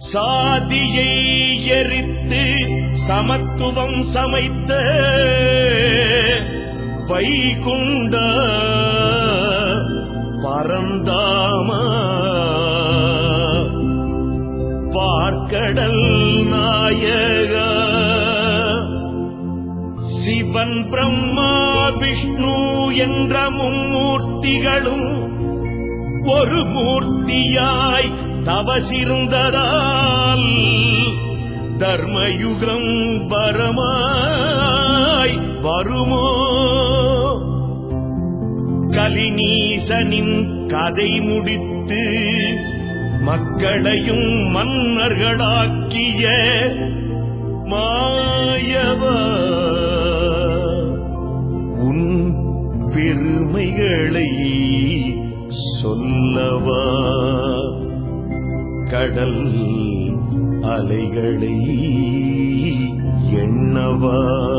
சாதியை எரித்து சமத்துவம் சமைத்த வைகுண்ட பரந்தாமா பார்க்கடல் நாயகா சிவன் பிரம்மா விஷ்ணு என்ற மும்மூர்த்திகளும் ஒரு மூர்த்தியாய் தவசிருந்ததால் தர்மயுகம் பரமாய் வருமோ கலிநீசனின் கதை முடித்து மக்களையும் மன்னர்களாக்கிய மாயவா உன் பெருமைகளை சொல்லவா கடல் அலைகளை எண்ணவா